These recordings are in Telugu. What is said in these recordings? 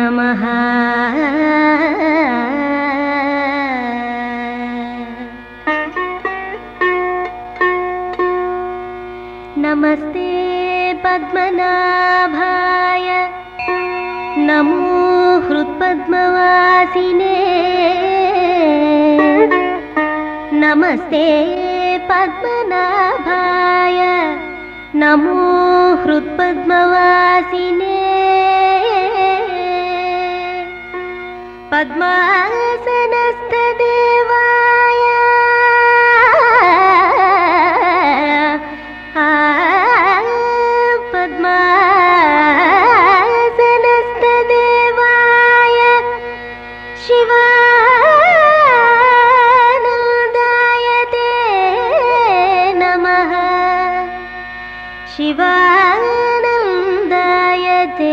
నమః నమస్తే పద్మనాభాయ నమో హృత్పద్మవాసినే నమస్తే పద్మనాభాయ నమో హృత్పద్మవాసినే పద్మాసనస్థదేవాయ ఆ, పద్మాసనస్థదేవాయ శివానందాయ తే నమః శివానందాయ తే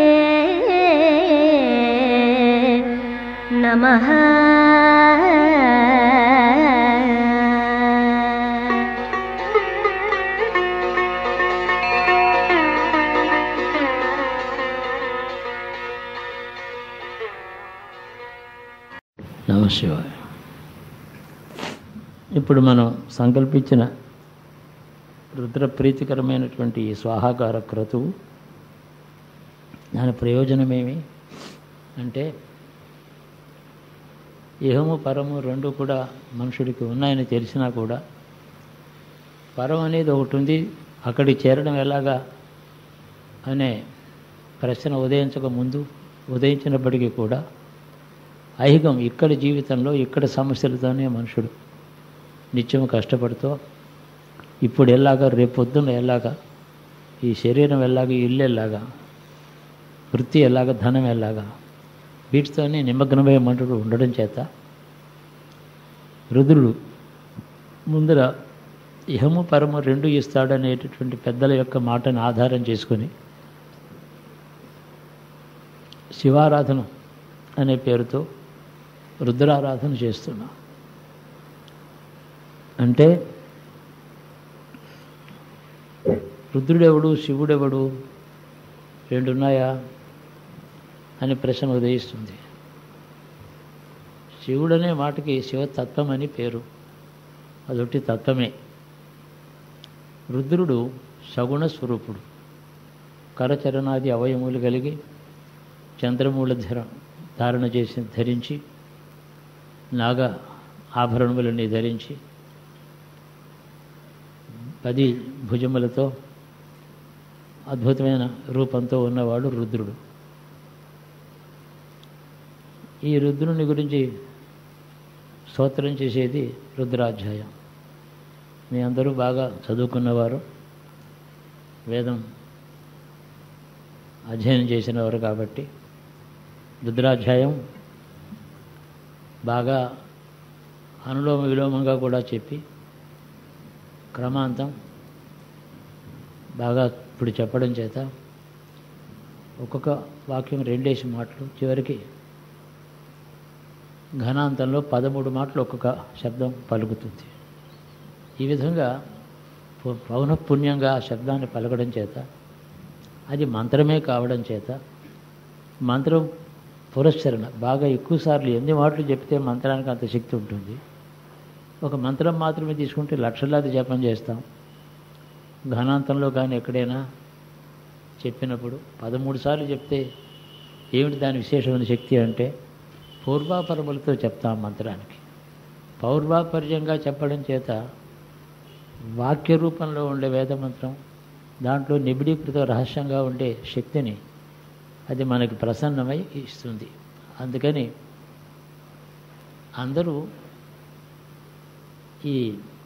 నమః నమశివాయ ఇప్పుడు మనం సంకల్పించిన రుద్ర ప్రీతికరమైనటువంటి ఈ స్వాహాకార క్రతువు దాని ప్రయోజనమేమి అంటే ఇహము పరము రెండు కూడా మనుషుడికి ఉన్నాయని తెలిసినా కూడా పరం అనేది ఒకటి ఉంది అక్కడికి చేరడం ఎలాగా అనే ప్రశ్న ఉదయించక ముందు ఉదయించినప్పటికీ కూడా ఐహికం ఇక్కడ జీవితంలో ఇక్కడ సమస్యలతోనే మనుషుడు నిత్యం కష్టపడుతూ ఇప్పుడు ఎలాగా రేపొద్దున ఎలాగా ఈ శరీరం ఎలాగా ఇల్లు ఎలాగా వృత్తి ఎలాగా ధనం ఎలాగా వీటితోనే నిమగ్నమై మనుషుడు ఉండడం చేత రుద్రుడు ముందర ఇహము పరము రెండు ఇస్తాడనేటటువంటి పెద్దల యొక్క మాటను ఆధారం చేసుకొని శివారాధన అనే పేరుతో రుద్రారాధన చేస్తున్నా అంటే రుద్రుడెవడు శివుడెవడు రెండున్నాయా అని ప్రశ్న ఉదయిస్తుంది శివుడనే మాటకి శివతత్వం అని పేరు అదొట్టి తత్వమే రుద్రుడు సగుణ స్వరూపుడు కరచరణాది అవయములు కలిగి చంద్రమూల ధర ధారణ చేసి ధరించి నాగ ఆభరణములని ధరించి పది భుజములతో అద్భుతమైన రూపంతో ఉన్నవాడు రుద్రుడు ఈ రుద్రుని గురించి స్తోత్రం చేసేది రుద్రాధ్యాయం మీ అందరూ బాగా చదువుకున్నవారు వేదం అధ్యయనం చేసినవారు కాబట్టి రుద్రాధ్యాయం బాగా అనులోమ విలోమంగా కూడా చెప్పి క్రమాంతం బాగా ఇప్పుడు చెప్పడం చేత ఒక్కొక్క వాక్యం రెండేసి మాటలు చివరికి ఘనాంతంలో పదమూడు మాటలు ఒక్కొక్క శబ్దం పలుకుతుంది ఈ విధంగా పు- పౌనఃపుణ్యంగా ఆ శబ్దాన్ని పలకడం చేత అది మంత్రమే కావడం చేత మంత్రం పురస్చరణ బాగా ఎక్కువసార్లు ఎన్ని మాటలు చెప్తే మంత్రానికి అంత శక్తి ఉంటుంది ఒక మంత్రం మాత్రమే తీసుకుంటే లక్షలాది జపం చేస్తాం ఘనాంతంలో కానీ ఎక్కడైనా చెప్పినప్పుడు పదమూడు సార్లు చెప్తే ఏమిటి దాని విశేషమైన శక్తి అంటే పూర్వాపరములతో చెప్తాం మంత్రానికి పౌర్వాపర్యంగా చెప్పడం చేత వాక్య రూపంలో ఉండే వేదమంత్రం దాంట్లో నిబిడీకృత రహస్యంగా ఉండే శక్తిని అది మనకి ప్రసన్నమై ఇస్తుంది అందుకని అందరూ ఈ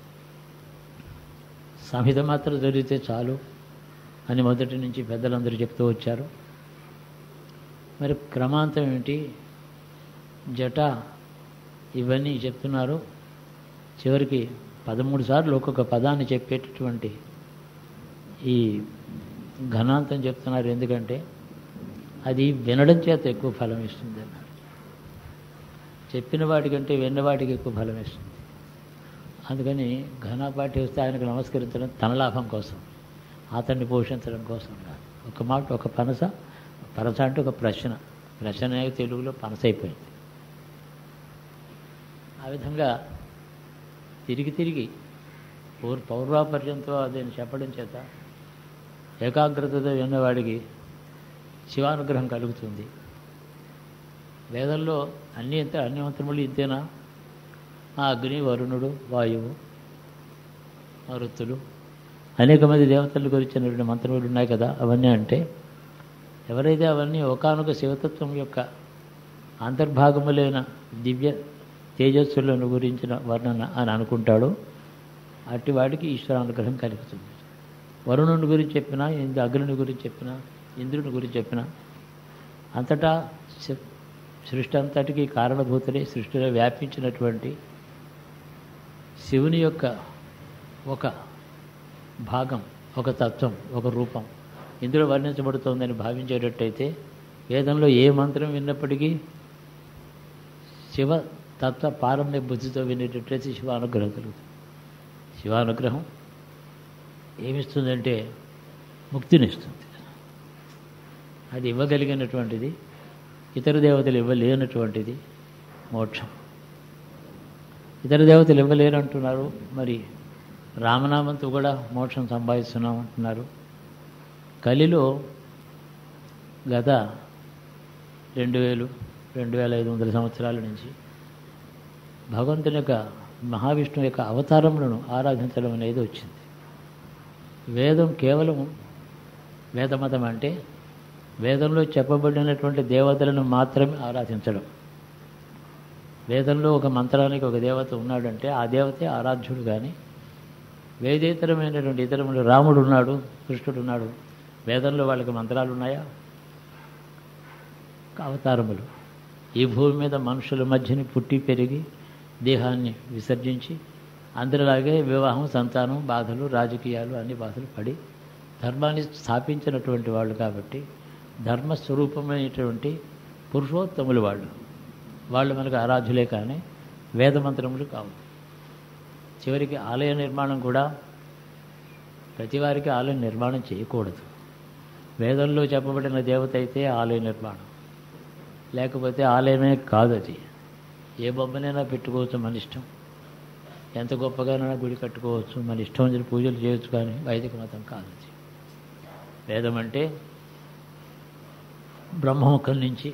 సంహిత మాత్రం జరిగితే చాలు అని మొదటి నుంచి పెద్దలందరూ చెప్తూ వచ్చారు మరి క్రమాంతం ఏమిటి జట ఇవన్నీ చెప్తున్నారు చివరికి పదమూడు సార్లు ఒక్కొక్క పదాన్ని చెప్పేటటువంటి ఈ ఘనాంతం చెప్తున్నారు ఎందుకంటే అది వినడం చేత ఎక్కువ ఫలం ఇస్తుంది అన్నారు చెప్పిన వాటికంటే విన్న వాటికి ఎక్కువ ఫలం ఇస్తుంది అందుకని ఘనపాటి వస్తే ఆయనకు నమస్కరించడం తన లాభం కోసం అతన్ని పోషించడం కోసం కాదు ఒక మాట ఒక పనస పనస అంటే ఒక ప్రశ్న ప్రశ్న తెలుగులో పనసైపోయింది ఆ విధంగా తిరిగి తిరిగి పౌర్ పౌర్వాపర్యంతో అదేని చెప్పడం చేత ఏకాగ్రతతో విన్నవాడికి శివానుగ్రహం కలుగుతుంది వేదంలో అన్ని ఇంత అన్ని మంత్రములు ఇంతేనా ఆ అగ్ని వరుణుడు వాయువు మరుత్తులు అనేక మంది దేవతల గురించినటువంటి మంత్రములు ఉన్నాయి కదా అవన్నీ అంటే ఎవరైతే అవన్నీ ఒకనొక శివతత్వం యొక్క అంతర్భాగములైన దివ్య తేజస్సులను గురించిన వర్ణన అని అనుకుంటాడో అట్టి వాడికి ఈశ్వరానుగ్రహం కలుగుతుంది వరుణుని గురించి చెప్పినా ఇందు అగ్ని గురించి చెప్పినా ఇంద్రుని గురించి చెప్పినా అంతటా శ- సృష్టి అంతటికి కారణభూతులే సృష్టిలో వ్యాపించినటువంటి శివుని యొక్క ఒక భాగం ఒక తత్వం ఒక రూపం ఇందులో వర్ణించబడుతోందని భావించేటట్టయితే వేదంలో ఏ మంత్రం విన్నప్పటికీ శివ తత్వ పారమ్య బుద్ధితో వినేటట్లయితే శివ అనుగ్రహం కలుగుతుంది శివానుగ్రహం ఏమిస్తుందంటే ముక్తినిస్తుంది అది ఇవ్వగలిగినటువంటిది ఇతర దేవతలు ఇవ్వలేనటువంటిది మోక్షం ఇతర దేవతలు ఇవ్వలేరంటున్నారు మరి రామనామంతో కూడా మోక్షం సంపాదిస్తున్నాం అంటున్నారు కలిలో గత రెండు వేలు రెండు వేల ఐదు వందల సంవత్సరాల నుంచి భగవంతుని యొక్క మహావిష్ణువు యొక్క అవతారములను ఆరాధించడం అనేది వచ్చింది వేదం కేవలం వేదమతం అంటే వేదంలో చెప్పబడినటువంటి దేవతలను మాత్రమే ఆరాధించడం వేదంలో ఒక మంత్రానికి ఒక దేవత ఉన్నాడంటే ఆ దేవతే ఆరాధ్యుడు కానీ వేదేతరమైనటువంటి ఇతరములు రాముడు ఉన్నాడు కృష్ణుడు ఉన్నాడు వేదంలో వాళ్ళకి మంత్రాలు ఉన్నాయా అవతారములు ఈ భూమి మీద మనుషుల మధ్యని పుట్టి పెరిగి దేహాన్ని విసర్జించి అందరిలాగే వివాహం సంతానం బాధలు రాజకీయాలు అన్ని బాధలు పడి ధర్మాన్ని స్థాపించినటువంటి వాళ్ళు కాబట్టి ధర్మస్వరూపమైనటువంటి పురుషోత్తములు వాళ్ళు వాళ్ళు మనకు ఆరాధ్యులే కానీ వేదమంత్రములు కావు చివరికి ఆలయ నిర్మాణం కూడా ప్రతి వారికి ఆలయం నిర్మాణం చేయకూడదు వేదంలో చెప్పబడిన దేవత అయితే ఆలయ నిర్మాణం లేకపోతే ఆలయమే కాదు అది ఏ బొమ్మనైనా పెట్టుకోవచ్చు మన ఇష్టం ఎంత గొప్పగానైనా గుడి కట్టుకోవచ్చు మన ఇష్టం వచ్చిన పూజలు చేయొచ్చు కానీ వైదిక మతం కాదు అది వేదం అంటే బ్రహ్మముఖం నుంచి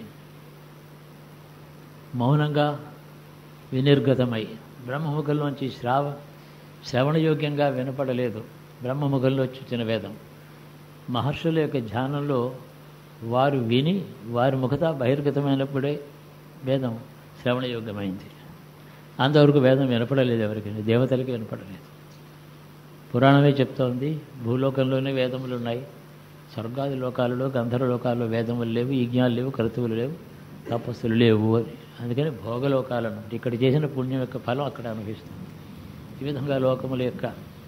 మౌనంగా వినిర్గతమై బ్రహ్మముఖంలోంచి శ్రావ శ్రవణయోగ్యంగా వినపడలేదు బ్రహ్మముఖంలో వచ్చిన వేదం మహర్షుల యొక్క ధ్యానంలో వారు విని వారి ముఖత బహిర్గతమైనప్పుడే వేదం శ్రవణయోగ్యమైంది అంతవరకు వేదం వినపడలేదు ఎవరికి దేవతలకి వినపడలేదు పురాణమే చెప్తోంది భూలోకంలోనే వేదములు ఉన్నాయి స్వర్గాది లోకాలలో గంధర్వ లోకాల్లో వేదములు లేవు యజ్ఞాలు లేవు క్రతువులు లేవు తపస్సులు లేవు అని అందుకని భోగలోకాలను ఇక్కడ చేసిన పుణ్యం యొక్క ఫలం అక్కడ అనుభవిస్తుంది ఈ విధంగా లోకముల యొక్క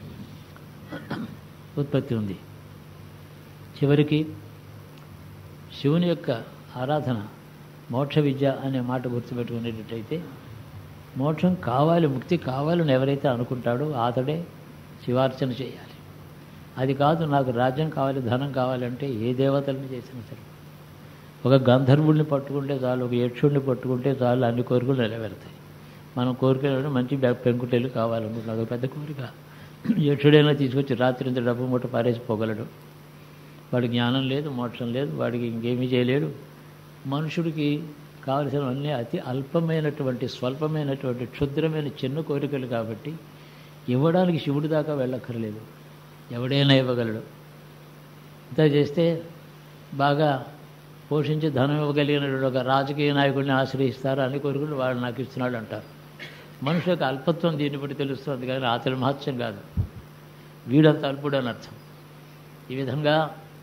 ఉత్పత్తి ఉంది చివరికి శివుని యొక్క ఆరాధన మోక్ష విద్య అనే మాట గుర్తుపెట్టుకునేటట్టయితే మోక్షం కావాలి ముక్తి కావాలని ఎవరైతే అనుకుంటాడో అతడే శివార్చన చేయాలి అది కాదు నాకు రాజ్యం కావాలి ధనం కావాలంటే ఏ దేవతల్ని చేసినా సరే ఒక గంధర్వుడిని పట్టుకుంటే చాలు ఒక యక్షుడిని పట్టుకుంటే చాలు అన్ని కోరికలు నెరవేరుతాయి మనం కోరికలు మంచి బ్యాగ్ పెంకుటేలు కావాలనుకుంటున్నాం ఒక పెద్ద కోరిక యక్షుడైనా తీసుకొచ్చి రాత్రి ఇంత డబ్బు మూట పారేసిపోగలడు వాడికి జ్ఞానం లేదు మోక్షం లేదు వాడికి ఇంకేమీ చేయలేడు మనుషుడికి కావలసినవన్నీ అతి అల్పమైనటువంటి స్వల్పమైనటువంటి క్షుద్రమైన చిన్న కోరికలు కాబట్టి ఇవ్వడానికి శివుడి దాకా వెళ్ళక్కర్లేదు ఎవడైనా ఇవ్వగలడు ఇంత చేస్తే బాగా పోషించి ధనం ఇవ్వగలిగినటువంటి ఒక రాజకీయ నాయకుడిని ఆశ్రయిస్తారు అన్ని కోరికలు వాడు నాకు ఇస్తున్నాడు అంటారు మనిషి యొక్క అల్పత్వం దీన్ని బట్టి తెలుస్తుంది కానీ అతని మహత్యం కాదు వీడంత అల్పుడు అని అర్థం ఈ విధంగా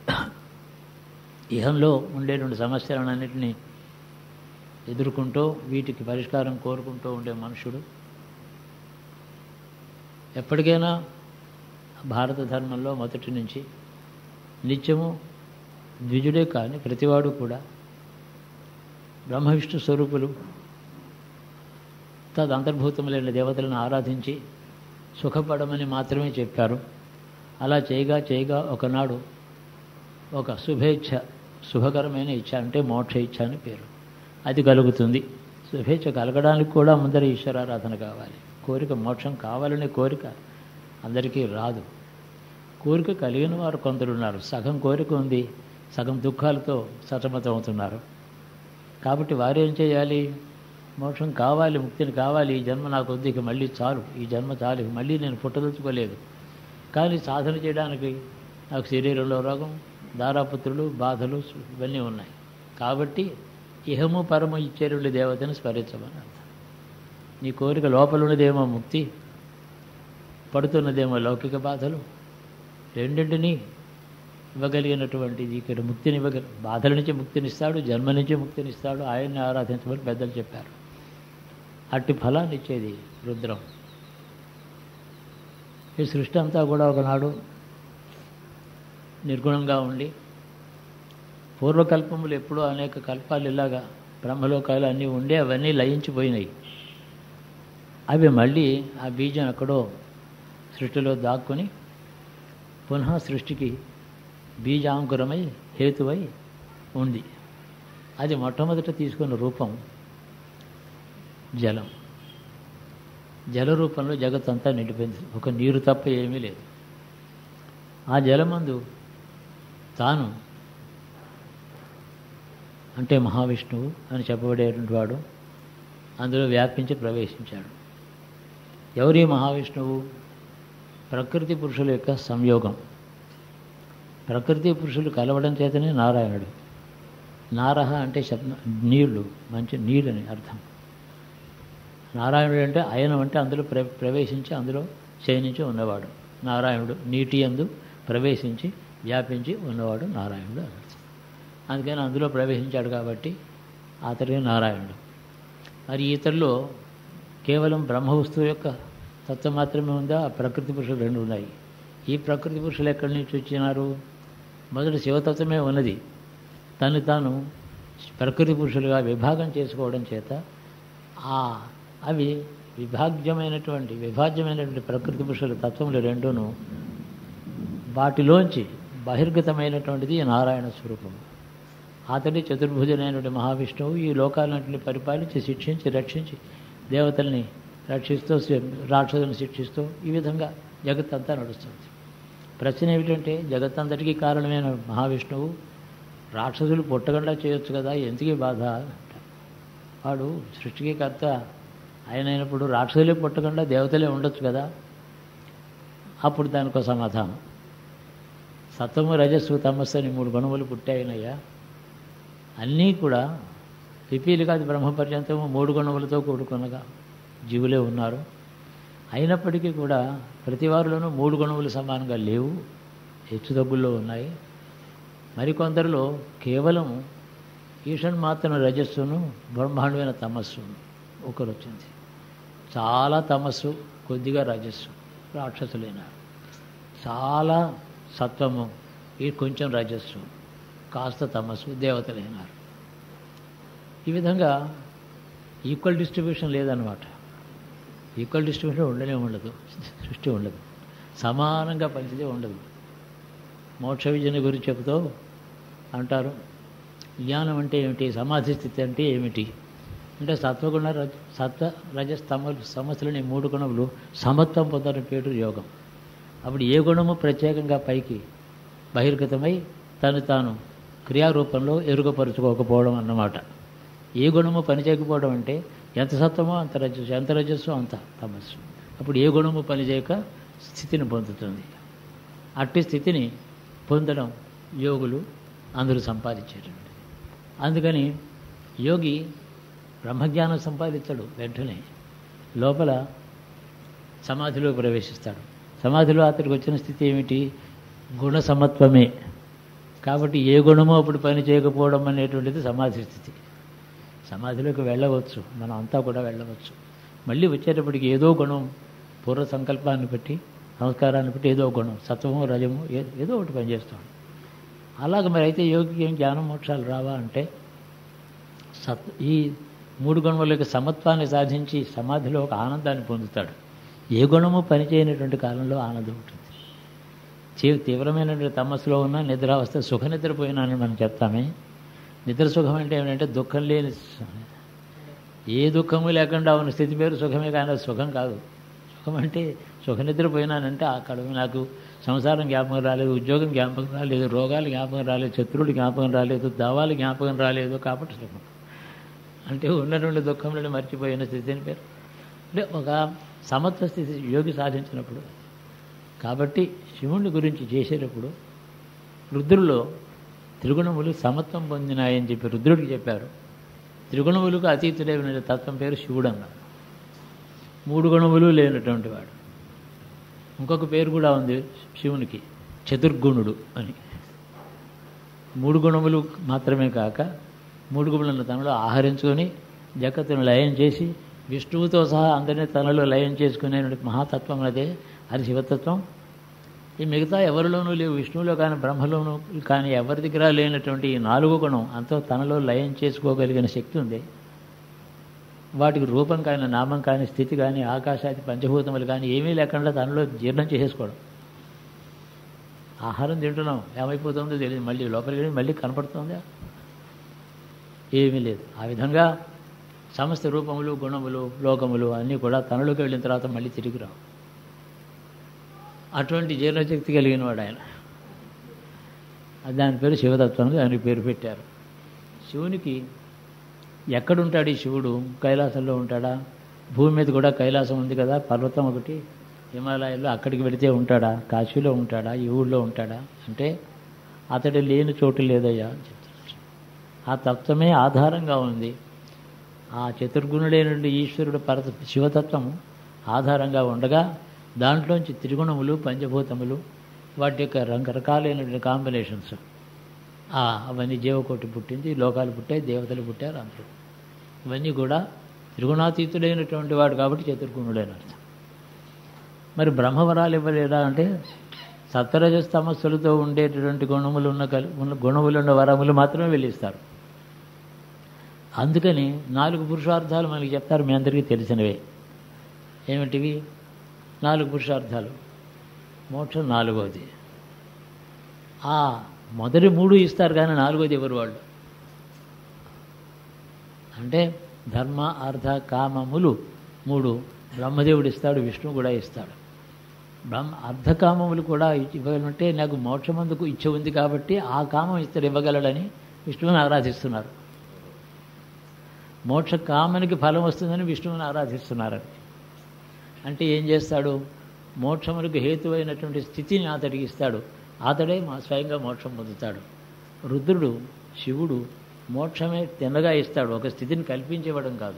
ఇహంలో ఉండేటువంటి సమస్యలన్నింటినీ ఎదుర్కొంటూ వీటికి పరిష్కారం కోరుకుంటూ ఉండే మనుషుడు ఎప్పటికైనా భారత ధర్మంలో మొదటి నుంచి నిత్యము ద్విజుడే కానీ ప్రతివాడు కూడా బ్రహ్మ విష్ణు స్వరూపులు తదంతర్భూతములైన దేవతలను ఆరాధించి సుఖపడమని మాత్రమే చెప్పారు అలా చేయగా చేయగా ఒకనాడు ఒక శుభేచ్ఛ శుభకరమైన ఇచ్చ అంటే మోక్ష ఇచ్చ అని పేరు అది కలుగుతుంది శుభేచ్ఛ కలగడానికి కూడా ముందర ఈశ్వరారాధన కావాలి కోరిక మోక్షం కావాలనే కోరిక అందరికీ రాదు కోరిక కలిగిన వారు కొందరున్నారు సగం కోరిక ఉంది సగం దుఃఖాలతో సతమతం అవుతున్నారు కాబట్టి వారు ఏం చేయాలి మోక్షం కావాలి ముక్తిని కావాలి ఈ జన్మ నాకు వద్దు ఇక మళ్ళీ చాలు ఈ జన్మ చాలు ఇక మళ్ళీ నేను పుట్టదలుచుకోలేదు కానీ సాధన చేయడానికి నాకు శరీరంలో రోగం దారాపుత్రులు బాధలు ఇవన్నీ ఉన్నాయి కాబట్టి ఇహము పరము ఇచ్చేరుడి దేవతను స్మరించమని అర్థం నీ కోరిక లోపల ఉన్నదేమో ముక్తి పడుతున్నదేమో లౌకిక బాధలు రెండింటినీ ఇవ్వగలిగినటువంటిది ఇక్కడ ముక్తిని ఇవ్వగల బాధల నుంచి ముక్తినిస్తాడు జన్మ నుంచి ముక్తినిస్తాడు ఆయన్ని ఆరాధించమని పెద్దలు చెప్పారు అట్టి ఫలాన్ని ఇచ్చేది రుద్రం ఈ సృష్టి అంతా కూడా ఒకనాడు నిర్గుణంగా ఉండి పూర్వకల్పములు ఎప్పుడూ అనేక కల్పాలు ఇలాగా బ్రహ్మలోకాలు అన్నీ ఉండే అవన్నీ లయించిపోయినాయి అవి మళ్ళీ ఆ బీజం ఎక్కడో సృష్టిలో దాక్కుని పునః సృష్టికి బీజాంకురమై హేతువై ఉంది అది మొట్టమొదట తీసుకున్న రూపం జలం జల రూపంలో జగత్తంతా నిండిపోయింది ఒక నీరు తప్ప ఏమీ లేదు ఆ జలమందు తాను అంటే మహావిష్ణువు అని చెప్పబడేటువంటి వాడు అందులో వ్యాపించి ప్రవేశించాడు ఎవరి మహావిష్ణువు ప్రకృతి పురుషుల యొక్క సంయోగం ప్రకృతి పురుషులు కలవడం చేతనే నారాయణుడు నారహ అంటే శబ్ద నీళ్లు మంచి నీళ్ళని అర్థం నారాయణుడు అంటే అయనం అంటే అందులో ప్ర ప్రవేశించి అందులో శయనించి ఉన్నవాడు నారాయణుడు నీటి అందు ప్రవేశించి వ్యాపించి ఉన్నవాడు నారాయణుడు అని అర్థం అందుకని అందులో ప్రవేశించాడు కాబట్టి అతడే నారాయణుడు మరి ఇతరులో కేవలం బ్రహ్మ వస్తువు యొక్క తత్వం మాత్రమే ఉందా ఆ ప్రకృతి పురుషులు రెండు ఉన్నాయి ఈ ప్రకృతి పురుషులు ఎక్కడి నుంచి వచ్చినారు మొదటి శివతత్వమే ఉన్నది తను తాను ప్రకృతి పురుషులుగా విభాగం చేసుకోవడం చేత ఆ అవి విభాగ్యమైనటువంటి విభాజ్యమైనటువంటి ప్రకృతి పురుషుల తత్వములు రెండును వాటిలోంచి బహిర్గతమైనటువంటిది ఈ నారాయణ స్వరూపము అతడి చతుర్భుజనైనటువంటి మహావిష్ణువు ఈ లోకాలన్నింటిని పరిపాలించి శిక్షించి రక్షించి దేవతల్ని రక్షిస్తూ రాక్షసులను శిక్షిస్తూ ఈ విధంగా జగత్తంతా నడుస్తుంది ప్రశ్న ఏమిటంటే జగత్తంతటికీ కారణమైన మహావిష్ణువు రాక్షసులు పుట్టకుండా చేయొచ్చు కదా ఎందుకీ బాధ వాడు సృష్టికి కర్త ఆయన అయినప్పుడు రాక్షసులే పుట్టకుండా దేవతలే ఉండొచ్చు కదా అప్పుడు దానికో సమాధానం సత్వము రజస్సు తమస్సు అని మూడు గుణములు పుట్టాయినయ్యా అన్నీ కూడా పిపీలు కాదు బ్రహ్మ పర్యంతము మూడు గుణములతో కూడుకునగా జీవులే ఉన్నారు అయినప్పటికీ కూడా ప్రతి వారిలోనూ మూడు గుణములు సమానంగా లేవు హెచ్చుతగ్గుల్లో ఉన్నాయి మరికొందరిలో కేవలం ఈషన్ మాత్రం రజస్సును బ్రహ్మాండమైన తమస్సును ఒకరు వచ్చింది చాలా తమస్సు కొద్దిగా రజస్సు రాక్షసులైన చాలా సత్వము ఈ కొంచెం రజస్సు కాస్త తమస్సు దేవతలైనారు ఈ విధంగా ఈక్వల్ డిస్ట్రిబ్యూషన్ లేదనమాట ఈక్వల్ డిస్ట్రిబ్యూషన్ ఉండనే ఉండదు సృష్టి ఉండదు సమానంగా పంచితే ఉండదు మోక్ష విజయని గురించి చెబుతూ అంటారు జ్ఞానం అంటే ఏమిటి సమాధి స్థితి అంటే ఏమిటి అంటే సత్వగుణ రజ సత్వ రజస్ తమ సమస్యలని మూడు గుణములు సమత్వం పొందడం పేరు యోగం అప్పుడు ఏ గుణము ప్రత్యేకంగా పైకి బహిర్గతమై తను తాను క్రియారూపంలో ఎరుగపరుచుకోకపోవడం అన్నమాట ఏ గుణము పనిచేయకపోవడం అంటే ఎంత సత్వమో అంత రజస్సు ఎంత రజస్సు అంత తమస్సు అప్పుడు ఏ గుణము పనిచేయక స్థితిని పొందుతుంది అట్టి స్థితిని పొందడం యోగులు అందరూ సంపాదించేటండి అందుకని యోగి బ్రహ్మజ్ఞానం సంపాదించడు వెంటనే లోపల సమాధిలో ప్రవేశిస్తాడు సమాధిలో అతడికి వచ్చిన స్థితి ఏమిటి గుణ సమత్వమే కాబట్టి ఏ గుణమో అప్పుడు పని చేయకపోవడం అనేటువంటిది సమాధి స్థితి సమాధిలోకి వెళ్ళవచ్చు మనం అంతా కూడా వెళ్ళవచ్చు మళ్ళీ వచ్చేటప్పటికి ఏదో గుణం పూర్వ సంకల్పాన్ని బట్టి సంస్కారాన్ని బట్టి ఏదో గుణం సత్వము రజము ఏదో ఒకటి పనిచేస్తాడు అలాగ మరి అయితే యోగికి ఏం జ్ఞానం మోక్షాలు రావా అంటే సత్ ఈ మూడు గుణముల యొక్క సమత్వాన్ని సాధించి సమాధిలో ఒక ఆనందాన్ని పొందుతాడు ఏ గుణము పనిచేయనటువంటి కాలంలో ఆనందం ఉంటుంది చీ- తీవ్రమైనటువంటి తమస్సులో ఉన్న నిద్రావస్థ సుఖ నిద్రపోయినానని మనం చెప్తామే నిద్ర సుఖం అంటే ఏమిటంటే దుఃఖం లేని సు- ఏ దుఃఖము లేకుండా ఉన్న స్థితి పేరు సుఖమే కానీ అది సుఖం కాదు సుఖం అంటే సుఖ నిద్రపోయినానంటే అక్కడ నాకు సంసారం జ్ఞాపకం రాలేదు ఉద్యోగం జ్ఞాపకం రాలేదు రోగాలు జ్ఞాపకం రాలేదు శత్రువులు జ్ఞాపకం రాలేదు దావాలు జ్ఞాపకం రాలేదు కాబట్టి సుఖం అంటే ఉన్నటువంటి దుఃఖంలో మర్చిపోయిన స్థితి అని పేరు అంటే ఒక సమత్వ స్థితి యోగి సాధించినప్పుడు కాబట్టి శివుని గురించి చేసేటప్పుడు రుద్రులో త్రిగుణములు సమత్వం పొందినాయని చెప్పి రుద్రుడికి చెప్పారు త్రిగుణములకు అతీతుడైన తత్వం పేరు శివుడు అన్నారు మూడు గుణములు లేనటువంటి వాడు ఇంకొక పేరు కూడా ఉంది శివునికి చతుర్గుణుడు అని మూడు గుణములు మాత్రమే కాక మూడు గుణములను తనలో ఆహరించుకొని జగత్తును లయం చేసి విష్ణువుతో సహా అందరినీ తనలో లయం చేసుకునే మహాతత్వం అదే అది శివతత్వం ఈ మిగతా ఎవరిలోనూ లేవు విష్ణువులో కానీ బ్రహ్మలోనూ కానీ ఎవరి దగ్గర లేనటువంటి ఈ నాలుగో గుణం అంతా తనలో లయం చేసుకోగలిగిన శక్తి ఉంది వాటికి రూపం కానీ నామం కానీ స్థితి కానీ ఆకాశాది పంచభూతములు కానీ ఏమీ లేకుండా తనలో జీర్ణం చేసేసుకోవడం ఆహారం తింటున్నాం ఏమైపోతుందో తెలియదు మళ్ళీ లోపలికి వెళ్ళి మళ్ళీ కనపడుతుందా ఏమీ లేదు ఆ విధంగా సమస్త రూపములు గుణములు లోకములు అన్నీ కూడా తనలోకి వెళ్ళిన తర్వాత మళ్ళీ తిరిగి రావు అటువంటి జీర్ణశక్తి కలిగిన వాడు ఆయన అది దాని పేరు శివతత్వానికి దానికి పేరు పెట్టారు శివునికి ఎక్కడుంటాడు ఈ శివుడు కైలాసంలో ఉంటాడా భూమి మీద కూడా కైలాసం ఉంది కదా పర్వతం ఒకటి హిమాలయాల్లో అక్కడికి వెళితే ఉంటాడా కాశీలో ఉంటాడా ఈ ఊళ్ళో ఉంటాడా అంటే అతడు లేని చోటు లేదయ్యా అని చెప్తున్నాడు ఆ తత్వమే ఆధారంగా ఉంది ఆ చతుర్గుణుడైన ఈశ్వరుడు పరత శివతత్వము ఆధారంగా ఉండగా దాంట్లోంచి త్రిగుణములు పంచభూతములు వాటి యొక్క రకరకాలైనటువంటి కాంబినేషన్స్ ఆ, అవన్నీ జీవకోటి పుట్టింది లోకాలు పుట్టాయి దేవతలు పుట్టారు అందరూ ఇవన్నీ కూడా త్రిగుణాతీతుడైనటువంటి వాడు కాబట్టి చతుర్గుణుడైన అర్థం మరి బ్రహ్మవరాలు ఇవ్వలేదా అంటే సత్వరజస్తమస్సులతో ఉండేటటువంటి గుణములు ఉన్న కలి ఉన్న గుణములు ఉన్న వరములు మాత్రమే వెళ్ళిస్తారు అందుకని నాలుగు పురుషార్థాలు మనకి చెప్తారు మీ అందరికీ తెలిసినవే ఏమిటివి నాలుగు పురుషార్థాలు మోక్షం నాలుగోది ఆ మొదటి మూడు ఇస్తారు కానీ నాలుగోది ఎవరు వాళ్ళు అంటే ధర్మ అర్థ కామములు మూడు బ్రహ్మదేవుడు ఇస్తాడు విష్ణువు కూడా ఇస్తాడు బ్రహ్మ అర్ధకామములు కూడా ఇవ్వాలంటే నాకు మోక్షమందుకు ఇచ్చ ఉంది కాబట్టి ఆ కామం ఇతడు ఇవ్వగలడని విష్ణువుని ఆరాధిస్తున్నారు మోక్ష కామనికి ఫలం వస్తుందని విష్ణువుని ఆరాధిస్తున్నారని అంటే ఏం చేస్తాడు మోక్షములకు హేతువైనటువంటి స్థితిని అతడికి ఇస్తాడు అతడే మా స్వయంగా మోక్షం పొందుతాడు రుద్రుడు శివుడు మోక్షమే తిన్నగా ఇస్తాడు ఒక స్థితిని కల్పించేవ్వడం కాదు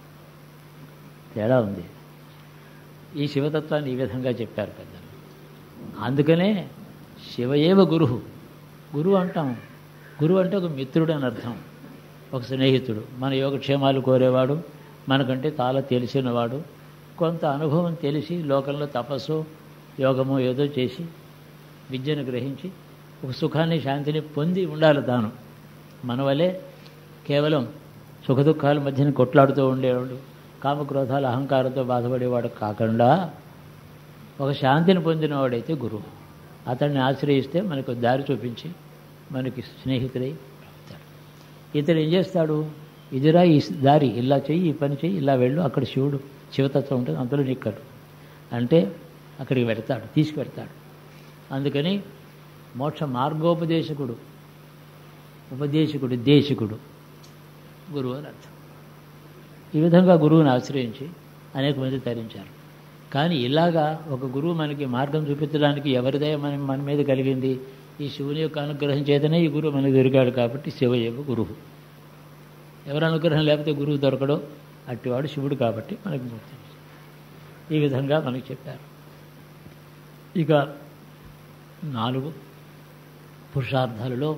తేడా ఉంది ఈ శివతత్వాన్ని ఈ విధంగా చెప్పారు పెద్దలు అందుకనే శివయేవ గురువు గురువు అంటాం గురువు అంటే ఒక మిత్రుడు అని అర్థం ఒక స్నేహితుడు మన యోగక్షేమాలు కోరేవాడు మనకంటే చాలా తెలిసినవాడు కొంత అనుభవం తెలిసి లోకంలో తపస్సు యోగము ఏదో చేసి విద్యను గ్రహించి ఒక సుఖాన్ని శాంతిని పొంది ఉండాలి తాను మన వలె కేవలం సుఖదుఖాల మధ్యన కొట్లాడుతూ ఉండేవాడు కామక్రోధాల అహంకారంతో బాధపడేవాడు కాకుండా ఒక శాంతిని పొందినవాడైతే గురువు అతన్ని ఆశ్రయిస్తే మనకు దారి చూపించి మనకి స్నేహితుడై ఉంటాడు. ఇతడు ఏం చేస్తాడు ఇదిరా ఈ దారి ఇలా చెయ్యి ఈ పని చెయ్యి ఇలా వెళ్ళు అక్కడ శివుడు శివతత్వం ఉంటుంది అందులో నిక్కడు అంటే అక్కడికి వెడతాడు తీసుకువెడతాడు అందుకని మోక్ష మార్గోపదేశకుడు ఉపదేశకుడు దేశకుడు గురువు అని అర్థం ఈ విధంగా గురువుని ఆశ్రయించి అనేక మంది తరించారు కానీ ఇలాగా ఒక గురువు మనకి మార్గం చూపించడానికి ఎవరిదయ మన మన మీద కలిగింది ఈ శివుని యొక్క అనుగ్రహం చేతనే ఈ గురువు మనకు దొరికాడు కాబట్టి శివ యొక్క గురువు ఎవరి అనుగ్రహం లేకపోతే గురువు దొరకడో అట్టివాడు శివుడు కాబట్టి మనకి ముక్తి ఈ విధంగా మనకి చెప్పారు ఇక నాలుగు పురుషార్థాలలో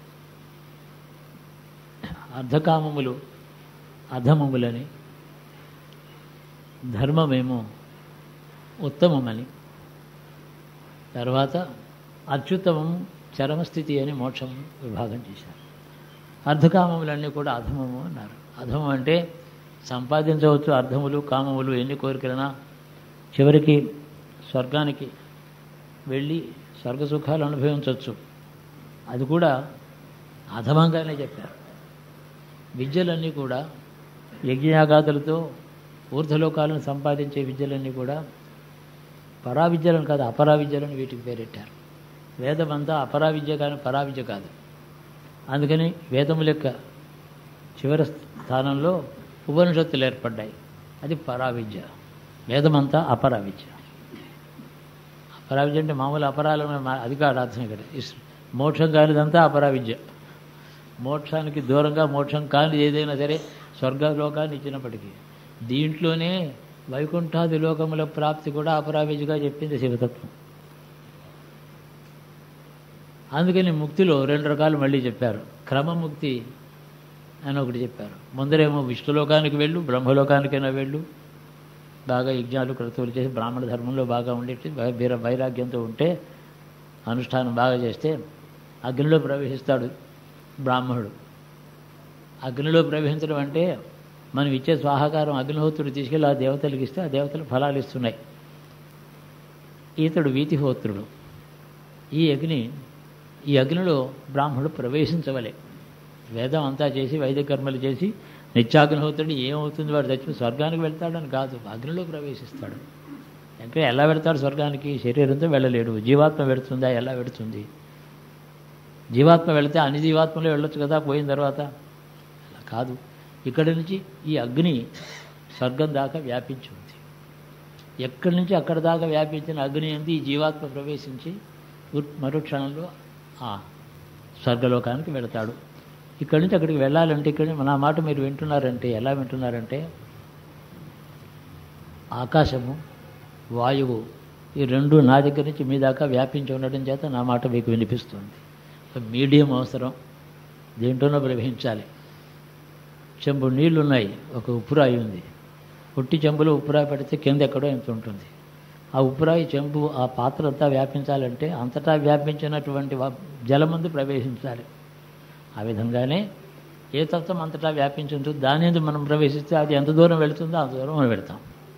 అర్ధకామములు అధమములని ధర్మమేమో ఉత్తమమని తర్వాత అత్యుత్తమము చరమస్థితి అని మోక్షం విభాగం చేశారు అర్ధకామములన్నీ కూడా అధమము అన్నారు అధమం అంటే సంపాదించవచ్చు అర్ధములు కామములు ఎన్ని కోరికలనా చివరికి స్వర్గానికి వెళ్ళి స్వర్గ సుఖాలు అనుభవించవచ్చు అది కూడా అధమంగానే చెప్పారు విద్యలన్నీ కూడా యజ్ఞయాగాదులతో ఊర్ధలోకాలను సంపాదించే విద్యలన్నీ కూడా పరా విద్యలను కాదు అపరా విద్యలను వీటికి పేరెట్టారు వేదమంతా అపరా విద్య కానీ పరా విద్య కాదు అందుకని వేదము లెక్క చివరి స్థానంలో ఉపనిషత్తులు ఏర్పడ్డాయి అది పరా విద్య వేదమంతా అపరా విద్య అపరా విద్య అంటే మామూలు అపరాలు అది కాదు అర్థం ఇక్కడ ఇస్- మోక్షం కానిదంతా అపరా విద్య మోక్షానికి దూరంగా మోక్షం కాని ఏదైనా సరే స్వర్గలోకాన్ని ఇచ్చినప్పటికీ దీంట్లోనే వైకుంఠాది లోకముల ప్రాప్తి కూడా అపరావిద్యగా చెప్పింది శివతత్వం అందుకని ముక్తిలో రెండు రకాలు మళ్ళీ చెప్పారు క్రమముక్తి అని ఒకటి చెప్పారు ముందరేమో విష్ణులోకానికి వెళ్ళు బ్రహ్మలోకానికైనా వెళ్ళు బాగా యజ్ఞాలు క్రతువులు చేసి బ్రాహ్మణ ధర్మంలో బాగా ఉండేటి వీర వైరాగ్యంతో ఉంటే అనుష్ఠానం బాగా చేస్తే అగ్నిలో ప్రవేశిస్తాడు బ్రాహ్మణుడు అగ్నిలో ప్రవేశించడం అంటే మనం ఇచ్చే స్వాహాకారం అగ్నిహోత్రుడు తీసుకెళ్ళి ఆ దేవతలకు ఇస్తే ఆ దేవతలు ఫలాలు ఇస్తున్నాయి ఈతడు వీతిహోత్రుడు ఈ అగ్ని ఈ అగ్నిలో బ్రాహ్మణుడు ప్రవేశించవలే వేదం అంతా చేసి వైదిక కర్మలు చేసి నిత్యాగ్నిహోత్రుడు ఏమవుతుంది వాడు చచ్చి స్వర్గానికి వెళ్తాడని కాదు అగ్నిలో ప్రవేశిస్తాడు అంటే ఎలా వెళ్తాడు స్వర్గానికి శరీరంతో వెళ్ళలేడు జీవాత్మ వెళుతుందా ఎలా వెళుతుంది జీవాత్మ వెళితే అన్ని జీవాత్మలు వెళ్ళొచ్చు కదా పోయిన తర్వాత అలా కాదు ఇక్కడి నుంచి ఈ అగ్ని స్వర్గం దాకా వ్యాపించి ఉంది ఎక్కడి నుంచి అక్కడ దాకా వ్యాపించిన అగ్ని అంది ఈ జీవాత్మ ప్రవేశించి ఉర్- మరుక్షణంలో ఆ స్వర్గలోకానికి వెళతాడు ఇక్కడి నుంచి అక్కడికి వెళ్ళాలంటే ఇక్కడ నా మాట మీరు వింటున్నారంటే ఎలా వింటున్నారంటే ఆకాశము వాయువు ఈ రెండు నా దగ్గర నుంచి మీ దాకా వ్యాపించి ఉండడం చేత నా మాట మీకు వినిపిస్తుంది ఒక మీడియం అవసరం దేంట్లోనో ప్రవహించాలి చెంబు నీళ్లు ఉన్నాయి ఒక ఉప్పురాయి ఉంది పుట్టి చెంబులో ఉప్పురాయి పెడితే కింద ఎక్కడో ఎంత ఉంటుంది ఆ ఉప్పురాయి చెంబు ఆ పాత్ర అంతా వ్యాపించాలంటే అంతటా వ్యాపించినటువంటి వా- జలమందు ప్రవేశించాలి ఆ విధంగానే ఏ తత్వం అంతటా వ్యాపించి ఉంటుందో దాని ఎందుకు మనం ప్రవేశిస్తే అది ఎంత దూరం వెళుతుందో అంత దూరం మనం వెళతాం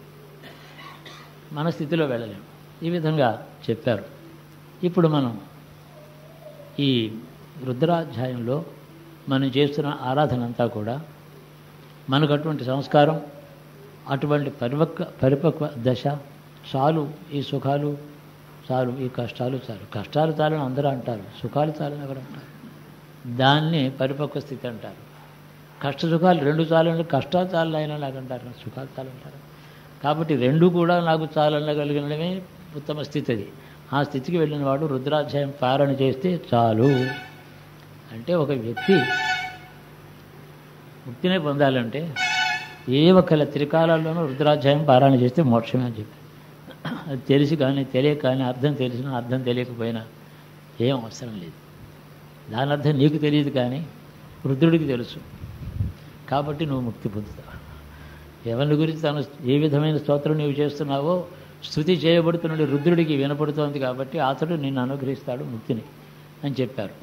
మన స్థితిలో వెళ్ళలేము ఈ విధంగా చెప్పారు ఇప్పుడు మనం ఈ రుద్రాధ్యాయంలో మనం చేస్తున్న ఆరాధన అంతా కూడా మనకు అటువంటి సంస్కారం అటువంటి పరిపక్వ పరిపక్వ దశ చాలు ఈ సుఖాలు చాలు ఈ కష్టాలు చాలు కష్టాలు చాలని అందరూ అంటారు సుఖాలు చాలని ఎవరు అంటారు దాన్ని పరిపక్వ స్థితి అంటారు కష్ట సుఖాలు రెండు చాలంటే కష్టాలు చాలని అయినా నాకు అంటారు సుఖాలు చాలంటారు కాబట్టి రెండు కూడా నాకు చాలనగలిగినమే ఉత్తమ స్థితి అది ఆ స్థితికి వెళ్ళిన వాడు రుద్రాధ్యాయం పారణ చేస్తే చాలు అంటే ఒక వ్యక్తి ముక్తినే పొందాలంటే ఏ ఒక్కల త్రికాలాల్లోనూ రుద్రాధ్యాయం పారాయణ చేస్తే మోక్షమే అని చెప్పి అది తెలిసి కానీ తెలియక కానీ అర్థం తెలిసినా అర్థం తెలియకపోయినా ఏం అవసరం లేదు దాని అర్థం నీకు తెలియదు కానీ రుద్రుడికి తెలుసు కాబట్టి నువ్వు ముక్తి పొందుతావు ఎవరిని గురించి తను ఏ విధమైన స్తోత్రం నీవు చేస్తున్నావో స్థుతి చేయబడుతున్న రుద్రుడికి వినపడుతోంది కాబట్టి అతడు నిన్ను అనుగ్రహిస్తాడు ముక్తిని అని చెప్పారు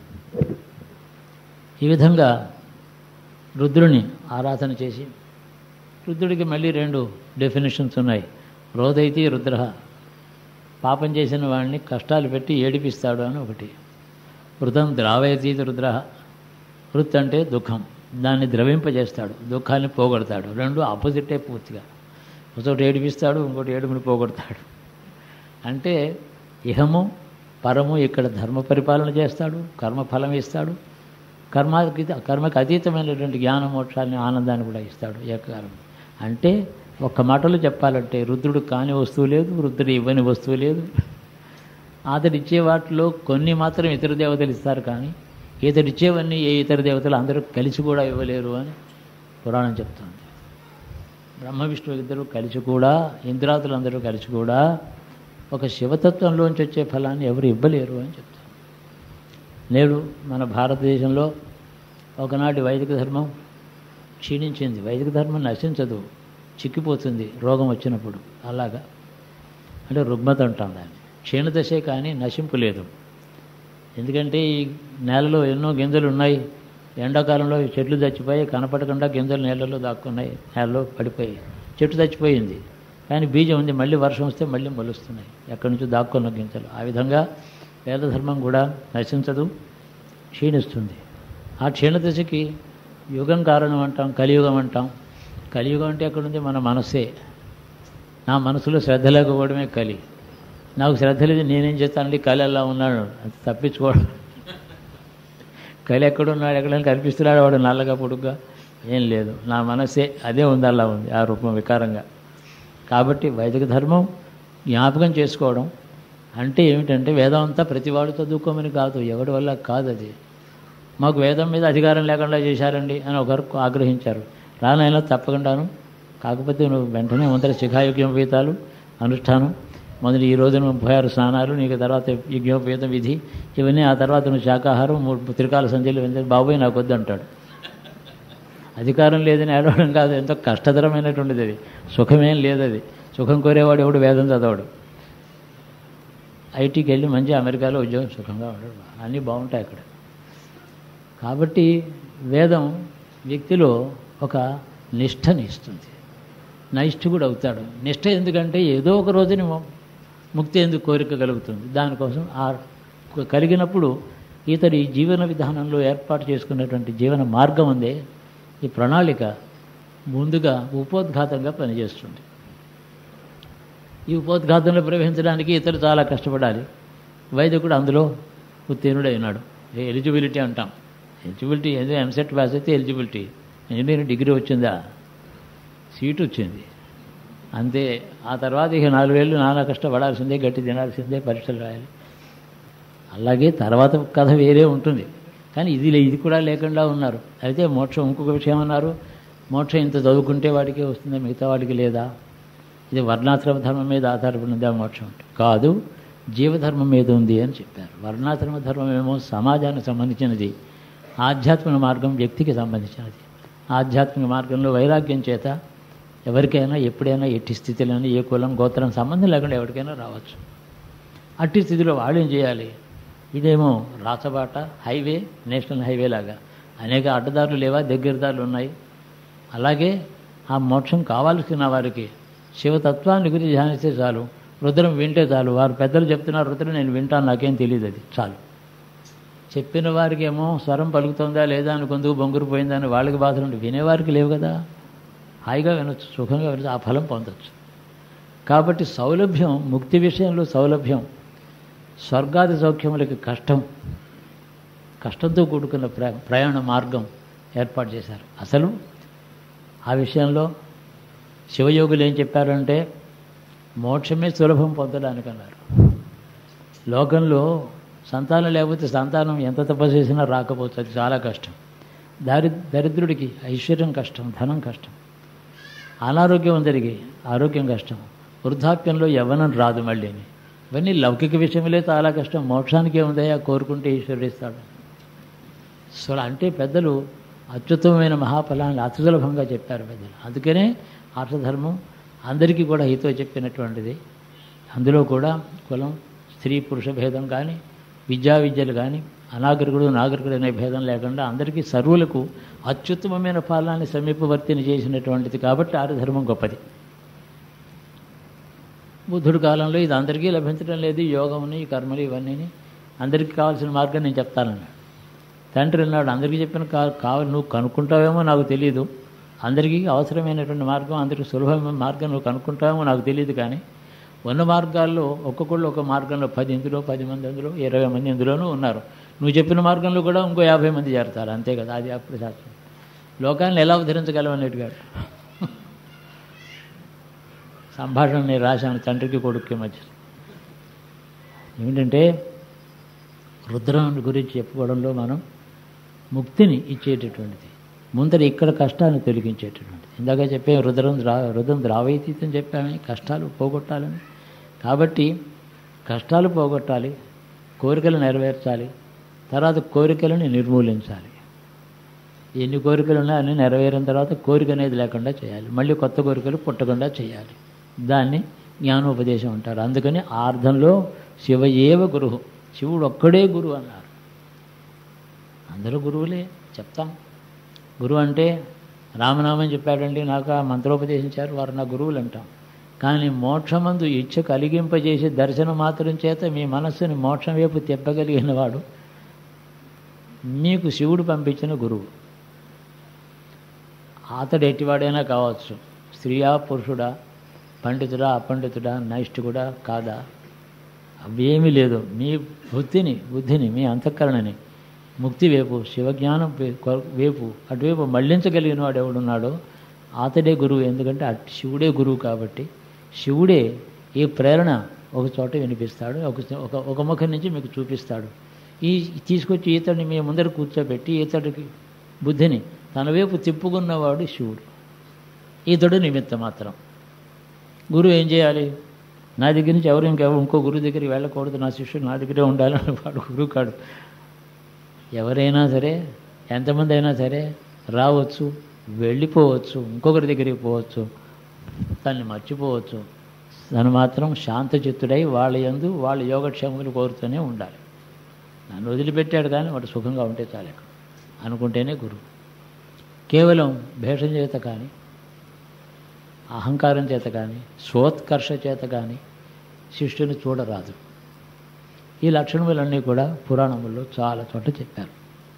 ఈ విధంగా రుద్రుని ఆరాధన చేసి రుద్రుడికి మళ్ళీ రెండు డెఫినేషన్స్ ఉన్నాయి రోదైతి రుద్ర పాపం చేసిన వాడిని కష్టాలు పెట్టి ఏడిపిస్తాడు అని ఒకటి వృతం ద్రావయతీతి రుద్ర వృత్ అంటే దుఃఖం దాన్ని ద్రవింపజేస్తాడు దుఃఖాన్ని పోగొడతాడు రెండు ఆపోజిటే పూర్తిగా ఒకటి ఏడిపిస్తాడు ఇంకోటి ఏడుపుని పోగొడతాడు అంటే ఇహము పరము ఇక్కడ ధర్మ పరిపాలన చేస్తాడు కర్మఫలం ఇస్తాడు కర్మకి కర్మకి అతీతమైనటువంటి జ్ఞాన మోక్షాన్ని ఆనందాన్ని కూడా ఇస్తాడు ఏకాలం అంటే ఒక్క మాటలో చెప్పాలంటే రుద్రుడు కాని వస్తువు లేదు రుద్రుడు ఇవ్వని వస్తువు లేదు అతడు ఇచ్చే వాటిలో కొన్ని మాత్రం ఇతర దేవతలు ఇస్తారు కానీ ఇతడు ఇచ్చేవన్నీ ఏ ఇతర దేవతలు అందరూ కలిసి కూడా ఇవ్వలేరు అని పురాణం చెప్తుంది బ్రహ్మ విష్ణు ఇద్దరు కలిసి కూడా ఇంద్రాదులు అందరూ కలిసి కూడా ఒక శివతత్వంలోంచి వచ్చే ఫలాన్ని ఎవరు ఇవ్వలేరు అని చెప్తారు నేడు మన భారతదేశంలో ఒకనాటి వైదిక ధర్మం క్షీణించింది వైదిక ధర్మం నశించదు చిక్కిపోతుంది రోగం వచ్చినప్పుడు అలాగా అంటే రుగ్మత అంటాం దాన్ని క్షీణదశే కానీ నశింపు లేదు ఎందుకంటే ఈ నేలలో ఎన్నో గింజలు ఉన్నాయి ఎండాకాలంలో ఈ చెట్లు చచ్చిపోయి కనపడకుండా గింజలు నేలలో దాక్కున్నాయి నేలలో పడిపోయి చెట్టు చచ్చిపోయింది కానీ బీజం ఉంది మళ్ళీ వర్షం వస్తే మళ్ళీ మొలుస్తున్నాయి ఎక్కడి నుంచో దాక్కున్న గింజలు ఆ విధంగా వేదధర్మం కూడా నశించదు క్షీణిస్తుంది ఆ క్షీణదశకి యుగం కారణం అంటాం కలియుగం అంటాం కలియుగం అంటే ఎక్కడుంది మన మనస్సే నా మనసులో శ్రద్ధ లేకపోవడమే కలి నాకు శ్రద్ధ లేదు నేనేం చేస్తానండి కలి అలా ఉన్నాడు అది తప్పించుకోవడం కలి ఎక్కడున్నాడు ఎక్కడైనా కనిపిస్తున్నాడు వాడు నల్లగా పొడుగ్గా ఏం లేదు నా మనస్సే అదే ఉంది అలా ఉంది ఆ రూపం వికారంగా కాబట్టి వైదిక ధర్మం జ్ఞాపకం చేసుకోవడం అంటే ఏమిటంటే వేదం అంతా ప్రతివాడు చదువుకోమని కాదు ఎవడి వల్ల కాదు అది మాకు వేదం మీద అధికారం లేకుండా చేశారండి అని ఒకరు ఆగ్రహించారు రానైనా తప్పకుండాను కాకపోతే నువ్వు వెంటనే ముందర శిఖాయుగ్యోపేతాలు అనుష్ఠానం మొదటి ఈ రోజున ముప్పై ఆరు స్నానాలు నీకు తర్వాత యజ్ఞోపేత విధి ఇవన్నీ ఆ తర్వాత నువ్వు శాకాహారం మూడు త్రికాల సంధ్యలు వెంటనే బాబోయ్ నాకు వద్దు అంటాడు అధికారం లేదని ఏడవడం కాదు ఎంతో కష్టతరమైనటువంటిది అది సుఖమేం లేదు అది సుఖం కోరేవాడు ఎవడు వేదం చదవడు ఐటీకి వెళ్ళి మంచి అమెరికాలో ఉద్యోగం సుఖంగా ఉండడు అన్నీ బాగుంటాయి అక్కడ కాబట్టి వేదం వ్యక్తిలో ఒక నిష్టని ఇస్తుంది నైష్ఠుకుడు అవుతాడు నిష్ఠ ఎందుకంటే ఏదో ఒక రోజుని ము- ముక్తి ఎందుకు కోరిక కలుగుతుంది దానికోసం ఆ కలిగినప్పుడు ఇతడి జీవన విధానంలో ఏర్పాటు చేసుకున్నటువంటి జీవన మార్గం ఉందే ఈ ప్రణాళిక ముందుగా ఉపోద్ఘాతంగా పనిచేస్తుంది ఈ ఉపోద్ఘాతంలో ప్రవేశించడానికి ఇతరు చాలా కష్టపడాలి వైదికుడు అందులో ఉత్తీర్ణుడైనాడు ఎలిజిబిలిటీ అంటాం ఎలిజిబిలిటీ ఏదో ఎంసెట్ పాస్ అయితే ఎలిజిబిలిటీ ఇంజనీరింగ్ డిగ్రీ వచ్చిందా సీటు వచ్చింది అంతే ఆ తర్వాత ఇక నాలుగేళ్ళు నానా కష్టపడాల్సిందే గట్టి తినాల్సిందే పరీక్షలు రాయాలి అలాగే తర్వాత కథ వేరే ఉంటుంది కానీ ఇది లే- ఇది కూడా లేకుండా ఉన్నారు అయితే మోక్షం ఇంకొక విషయం అన్నారు మోక్షం ఇంత చదువుకుంటే వాడికి వస్తుందా మిగతా వాడికి లేదా ఇది వర్ణాశ్రమ ధర్మం మీద ఆధారపడి ఉందా మోక్షం అంటే కాదు జీవధర్మం మీద ఉంది అని చెప్పారు వర్ణాశ్రమ ధర్మం ఏమో సమాజానికి సంబంధించినది ఆధ్యాత్మిక మార్గం వ్యక్తికి సంబంధించినది ఆధ్యాత్మిక మార్గంలో వైరాగ్యం చేత ఎవరికైనా ఎప్పుడైనా ఎట్టి స్థితిలోనే ఏ కులం గోత్రం సంబంధం లేకుండా ఎవరికైనా రావచ్చు అట్టి స్థితిలో వాళ్ళు ఏం చేయాలి ఇదేమో రాచబాట హైవే నేషనల్ హైవే లాగా అనేక అడ్డదారులు లేవా దగ్గర దారులు ఉన్నాయి అలాగే ఆ మోక్షం కావాల్సిన వారికి శివతత్వాన్ని గురించి ధ్యానిస్తే చాలు రుద్రం వింటే చాలు వారు పెద్దలు చెప్తున్నారు రుద్రం నేను వింటాను నాకేం తెలియదు అది చాలు చెప్పిన వారికి ఏమో స్వరం పలుకుతుందా లేదా అని కొందుకు బొంగురు పోయిందా అని వాళ్ళకి బాధలు ఉండి వినేవారికి లేవు కదా హాయిగా వినొచ్చు సుఖంగా వినొచ్చు ఆ ఫలం పొందొచ్చు కాబట్టి సౌలభ్యం ముక్తి విషయంలో సౌలభ్యం స్వర్గాది సౌఖ్యములకి కష్టం కష్టంతో కూడుకున్న ప్ర ప్రయాణ మార్గం ఏర్పాటు చేశారు అసలు ఆ విషయంలో శివయోగులు ఏం చెప్పారంటే మోక్షమే సులభం పొందడానికి అన్నారు లోకంలో సంతానం లేకపోతే సంతానం ఎంత తపస్సు చేసినా రాకపోతే అది చాలా కష్టం దారి దరిద్రుడికి ఐశ్వర్యం కష్టం ధనం కష్టం అనారోగ్యం జరిగి ఆరోగ్యం కష్టం వృద్ధాప్యంలో యవ్వనం రాదు మళ్ళీని ఇవన్నీ లౌకిక విషయములే చాలా కష్టం మోక్షానికి ఏముందయ్యా కోరుకుంటే ఈశ్వరుడు ఇస్తాడు సో అంటే పెద్దలు అత్యుత్తమమైన మహాఫలాన్ని అతి సులభంగా చెప్పారు పెద్దలు అందుకనే ఆర్షధర్మం అందరికీ కూడా హితో చెప్పినటువంటిది అందులో కూడా కులం స్త్రీ పురుష భేదం కానీ విద్యా విద్యలు కానీ అనాగరికుడు నాగరికుడు అనే భేదం లేకుండా అందరికీ సర్వులకు అత్యుత్తమమైన ఫలాన్ని సమీపవర్తిని చేసినటువంటిది కాబట్టి ఆర్యధర్మం గొప్పది బుద్ధుడి కాలంలో ఇది అందరికీ లభించడం లేదు ఈ యోగముని ఈ కర్మలు ఇవన్నీ అందరికీ కావాల్సిన మార్గం నేను చెప్తానన్నాడు తండ్రి అన్నాడు అందరికీ చెప్పిన కా కావాలి నువ్వు కనుక్కుంటావేమో నాకు తెలియదు అందరికీ అవసరమైనటువంటి మార్గం అందరికీ సులభమైన మార్గం నువ్వు కనుక్కుంటావేమో నాకు తెలియదు కానీ ఉన్న మార్గాల్లో ఒక్కొక్కళ్ళు ఒక మార్గంలో పది ఇందులో పది మంది అందులో ఇరవై మంది ఇందులోనూ ఉన్నారు నువ్వు చెప్పిన మార్గంలో కూడా ఇంకో యాభై మంది చేరతారు అంతే కదా అది అప్పుడు శాస్త్రం లోకాన్ని ఎలా ఉద్ధరించగలవు అని అడిగాడు సంభాషణ నేను రాశాను తండ్రికి కొడుక్కి మధ్య ఏమిటంటే రుద్రం గురించి చెప్పుకోవడంలో మనం ముక్తిని ఇచ్చేటటువంటిది ముందర ఇక్కడ కష్టాన్ని తొలగించేటటువంటిది ఇందాక చెప్పే రుద్రం ద్రా రుద్రం ద్రావైతీతం చెప్పామని కష్టాలు పోగొట్టాలని కాబట్టి కష్టాలు పోగొట్టాలి కోరికలు నెరవేర్చాలి తర్వాత కోరికలను నిర్మూలించాలి ఎన్ని కోరికలు ఉన్నాయో అన్నీ నెరవేరిన తర్వాత కోరిక అనేది లేకుండా చేయాలి మళ్ళీ కొత్త కోరికలు పుట్టకుండా చేయాలి దాన్ని జ్ఞానోపదేశం అంటారు అందుకని ఆర్ధంలో శివ ఏవ గురువు శివుడు ఒక్కడే గురువు అన్నారు అందరూ గురువులే చెప్తాం గురువు అంటే రామనామం చెప్పాడండి నాకు ఆ మంత్రోపదేశించారు వారు నా గురువులు అంటాం కానీ మోక్షమందు ఇచ్చ కలిగింపజేసి దర్శనం మాత్రం చేత మీ మనస్సుని మోక్షం వైపు తిప్పగలిగిన వాడు మీకు శివుడు పంపించిన గురువు అతడు ఎట్టివాడైనా కావచ్చు స్త్రీయా పురుషుడా పండితుడా అపండితుడా నైష్ఠికుడా కాదా అవేమీ లేదు మీ బుద్ధిని బుద్ధిని మీ అంతఃకరణని ముక్తి వైపు శివజ్ఞానం వే- కొ- వైపు అటువైపు మళ్లించగలిగిన వాడు ఎవడున్నాడో అతడే గురువు ఎందుకంటే అటు శివుడే గురువు కాబట్టి శివుడే ఈ ప్రేరణ ఒక చోట వినిపిస్తాడు ఒక ఒక ఒక ముఖం నుంచి మీకు చూపిస్తాడు ఈ తీసుకొచ్చి ఈతడిని మీ ముందర కూర్చోబెట్టి ఈతడికి బుద్ధిని తన వైపు తిప్పుకున్నవాడు శివుడు ఈతడు నిమిత్త మాత్రం గురువు ఏం చేయాలి నా దగ్గర నుంచి ఎవరు ఇంకెవరు ఇంకో గురువు దగ్గరికి వెళ్ళకూడదు నా శిష్యుడు నా దగ్గరే ఉండాలని వాడు గురువు కాడు ఎవరైనా సరే ఎంతమంది అయినా సరే రావచ్చు వెళ్ళిపోవచ్చు ఇంకొకరి దగ్గరికి పోవచ్చు తన్ని మర్చిపోవచ్చు తను మాత్రం శాంతచిత్తుడై వాళ్ళ యందు వాళ్ళ యోగక్షేమములు కోరుతూనే ఉండాలి నన్ను వదిలిపెట్టాడు కానీ వాడు సుఖంగా ఉంటే చాలే అనుకుంటేనే గురువు కేవలం భేషం చేత కానీ అహంకారం చేత కానీ స్వోత్కర్ష చేత కానీ శిష్యుని చూడరాదు ఈ లక్షణములన్నీ కూడా పురాణముల్లో చాలా చోట చెప్పారు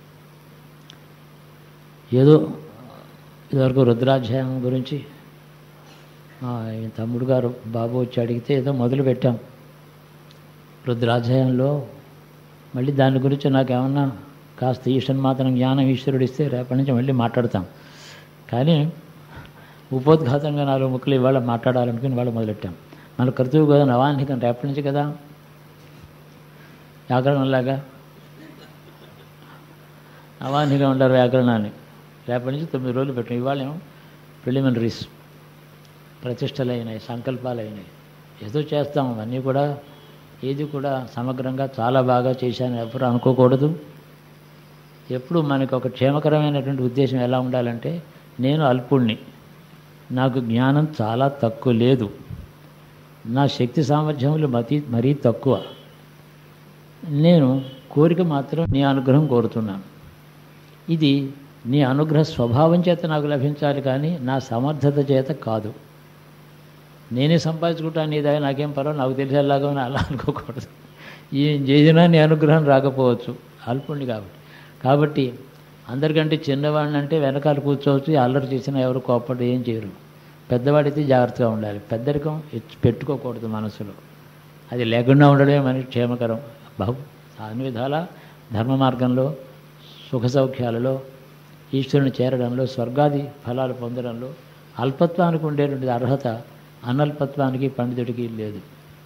ఏదో ఇదివరకు రుద్రాధ్యాయం గురించి ఆ, ఈ తమ్ముడు గారు బాబు వచ్చి అడిగితే ఏదో మొదలు పెట్టాం రుద్రాధ్యాయంలో మళ్ళీ దాని గురించి నాకేమన్నా కాస్త ఈశ్వన్ మాత్రం జ్ఞానం ఈశ్వరుడు ఇస్తే రేపటి నుంచి మళ్ళీ మాట్లాడతాం కానీ ఉపోద్ఘాతంగా నాలుగు ముక్కలు ఇవాళ మాట్లాడాలనుకుని ఇవాళ మొదలెట్టాం మన కర్తవ్య కదా నవాన్నికం రేపటి నుంచి కదా వ్యాకరణంలాగా నవాన్నిగా ఉండరు వ్యాకరణాన్ని రేపటి నుంచి తొమ్మిది రోజులు పెట్టాం ఇవాళ ఏమో ప్రిలిమినరీస్ ప్రతిష్టలు అయినాయి సంకల్పాలు అయినాయి ఏదో చేస్తాం అన్నీ కూడా ఏది కూడా సమగ్రంగా చాలా బాగా చేశాను ఎప్పుడు అనుకోకూడదు ఎప్పుడు మనకు ఒక క్షేమకరమైనటువంటి ఉద్దేశం ఎలా ఉండాలంటే నేను అల్పుణ్ణి నాకు జ్ఞానం చాలా తక్కువ లేదు నా శక్తి సామర్థ్యములు మతి మరీ తక్కువ నేను కోరిక మాత్రం నీ అనుగ్రహం కోరుతున్నాను ఇది నీ అనుగ్రహ స్వభావం చేత నాకు లభించాలి కానీ నా సమర్థత చేత కాదు నేనే సంపాదించుకుంటాను నీ దగ్గర నాకేం పర్వాలేదు నాకు తెలిసేలాగా అని అలా అనుకోకూడదు ఏం చేసినా నీ అనుగ్రహం రాకపోవచ్చు అల్పుణ్ణి కాబట్టి కాబట్టి అందరికంటే చిన్నవాడిని అంటే వెనకాల కూర్చోవచ్చు అల్లరి చేసినా ఎవరు కోపడి ఏం చేయరు పెద్దవాడైతే జాగ్రత్తగా ఉండాలి పెద్దరికం ఎచ్చు- పెట్టుకోకూడదు మనసులో అది లేకుండా ఉండడమే మనకి క్షేమకరం బహు అన్ని విధాల ధర్మ మార్గంలో సుఖ సౌఖ్యాలలో ఈశ్వరుని చేరడంలో స్వర్గాది ఫలాలు పొందడంలో అల్పత్వానికి ఉండేటువంటి అర్హత అనల్పత్వానికి పండితుడికి లేదు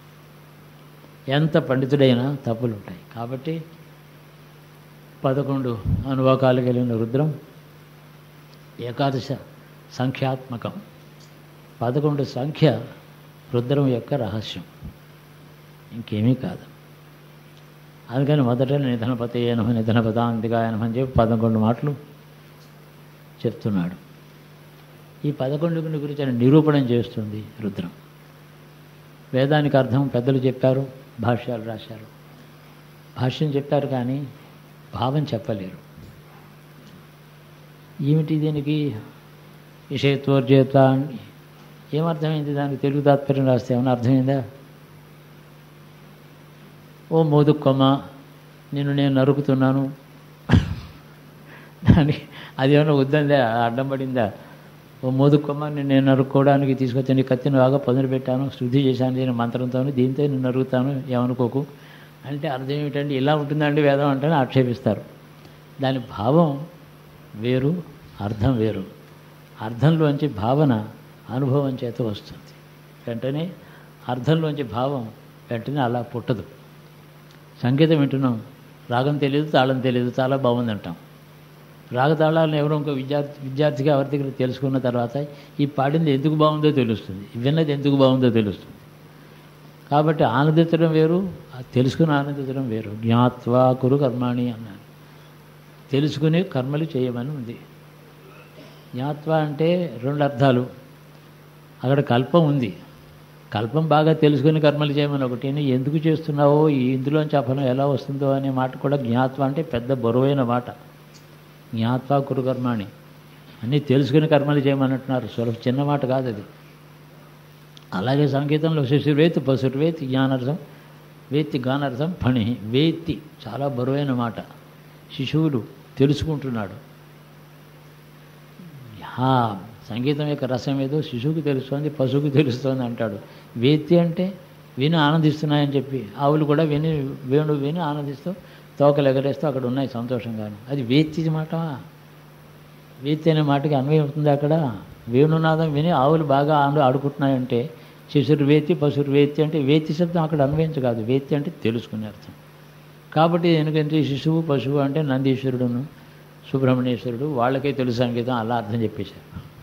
ఎంత పండితుడైనా తప్పులు ఉంటాయి కాబట్టి పదకొండు అనువాకాలు కలిగిన రుద్రం ఏకాదశ సంఖ్యాత్మకం పదకొండు సంఖ్య రుద్రం యొక్క రహస్యం ఇంకేమీ కాదు అందుకని మొదట నిధనపతి ఏనమ నిధనపదాంతికాయనం అని చెప్పి పదకొండు మాటలు చెప్తున్నాడు ఈ పదకొండుని గురించి ఆయన నిరూపణం చేస్తుంది రుద్రం వేదానికి అర్థం పెద్దలు చెప్పారు భాష్యాలు రాశారు భాష్యం చెప్పారు కానీ భావం చెప్పలేరు ఏమిటి దీనికి విషయత్వోర్జేత ఏమర్థమైంది దానికి తెలుగు తాత్పర్యం రాస్తే ఏమైనా అర్థమైందా ఓ మోదుకొమ్మ నిన్ను నేను నరుకుతున్నాను దానికి అది ఏమైనా వద్దందా అడ్డం పడిందా ఓ మోదుకొమ్మ నిన్ను నేను నరుక్కోవడానికి తీసుకొచ్చి నీ కత్తిని బాగా పదును పెట్టాను శుద్ధి చేశాను దీని మంత్రంతో దీంతో నేను నరుగుతాను ఏమనుకోకు అంటే అర్థం ఏమిటంటే ఇలా ఉంటుందండి వేదం అంటే ఆక్షేపిస్తారు దాని భావం వేరు అర్థం వేరు అర్థంలోంచి భావన అనుభవం చేత వస్తుంది వెంటనే అర్థంలోంచి భావం వెంటనే అలా పుట్టదు సంగీతం వింటున్నాం రాగం తెలియదు తాళం తెలియదు చాలా బాగుంది అంటాం రాగతాళాలను ఎవరో ఇంకో విద్యార్థి విద్యార్థిగా ఎవరి దగ్గర తెలుసుకున్న తర్వాత ఈ పాడింది ఎందుకు బాగుందో తెలుస్తుంది విన్నది ఎందుకు బాగుందో తెలుస్తుంది కాబట్టి ఆనందించడం వేరు ఆ తెలుసుకుని ఆనందించడం వేరు జ్ఞాత్వా కురు కర్మాణి అన్నాను తెలుసుకుని కర్మలు చేయమని ఉంది జ్ఞాత్వ అంటే రెండు అర్థాలు అక్కడ కల్పం ఉంది కల్పం బాగా తెలుసుకుని కర్మలు చేయమని ఒకటి ఎందుకు చేస్తున్నావో ఈ ఇందులోంచి ఆ ఫలం ఎలా వస్తుందో అనే మాట కూడా జ్ఞాత్వ అంటే పెద్ద బరువైన మాట జ్ఞాత్వ కురు కర్మాణి అన్నీ తెలుసుకుని కర్మలు చేయమని అంటున్నారు సులభ చిన్న మాట కాదు అది అలాగే సంగీతంలో శిశుర్వేతి పశుర్వేతి జ్ఞానార్థం వేత్తి గానార్థం ఫణి వేత్తి చాలా బరువైన మాట శిశువులు తెలుసుకుంటున్నాడు ఆ సంగీతం యొక్క రసం ఏదో శిశువుకి తెలుస్తోంది పశువుకి తెలుస్తోంది అంటాడు వేత్తి అంటే విని ఆనందిస్తున్నాయని చెప్పి ఆవులు కూడా విని వేణు విని ఆనందిస్తూ తోకలు ఎగరేస్తూ అక్కడ ఉన్నాయి సంతోషంగాను అది వేత్తి మాట వేత్తి అనే మాటకి అన్వయం అవుతుంది అక్కడ వేణునాదం విని ఆవులు బాగా ఆడు ఆడుకుంటున్నాయంటే శిశురు వేత్తి పశురు వేత్తి అంటే వేత్తి శబ్దం అక్కడ అన్వయించ కాదు వేత్తి అంటే తెలుసుకునే అర్థం కాబట్టి ఎందుకంటే శిశువు పశువు అంటే నందీశ్వరుడును సుబ్రహ్మణ్యేశ్వరుడు వాళ్ళకే తెలుసు సంగీతం అలా అర్థం చెప్పేశారు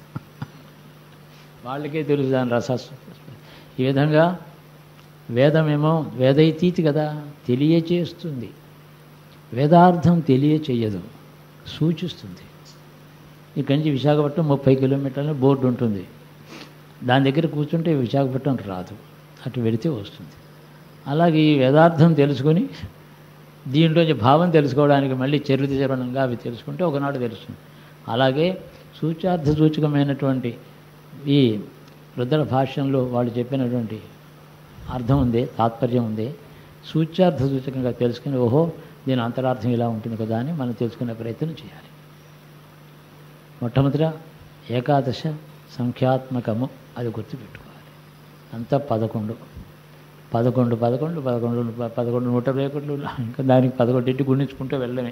వాళ్ళకే తెలుసు దాని రసస్ ఈ విధంగా వేదమేమో వేదైతీతి కదా తెలియచేస్తుంది వేదార్థం తెలియచేయదు సూచిస్తుంది ఇక్కడి నుంచి విశాఖపట్నం ముప్పై కిలోమీటర్ల బోర్డు ఉంటుంది దాని దగ్గర కూర్చుంటే విశాఖపట్నం రాదు అటు వెళితే వస్తుంది అలాగే ఈ వేదార్థం తెలుసుకొని దీంట్లోంచి భావం తెలుసుకోవడానికి మళ్ళీ చరిత్ర చరణంగా అవి తెలుసుకుంటే ఒకనాడు తెలుస్తుంది అలాగే సూచార్థ సూచకమైనటువంటి ఈ రుద్ర భాష్యంలో వాళ్ళు చెప్పినటువంటి అర్థం ఉంది తాత్పర్యం ఉంది సూచార్థ సూచకంగా తెలుసుకుని ఓహో దీని అంతరార్థం ఇలా ఉంటుంది కదా అని మనం తెలుసుకునే ప్రయత్నం చేయాలి మొట్టమొదట ఏకాదశ సంఖ్యాత్మకము అది గుర్తుపెట్టుకోవాలి అంతా పదకొండు పదకొండు పదకొండు పదకొండు పదకొండు నూట ఇరవై ఒకటి ఇంకా దానికి పదకొండింటి గుణించుకుంటూ వెళ్ళడమే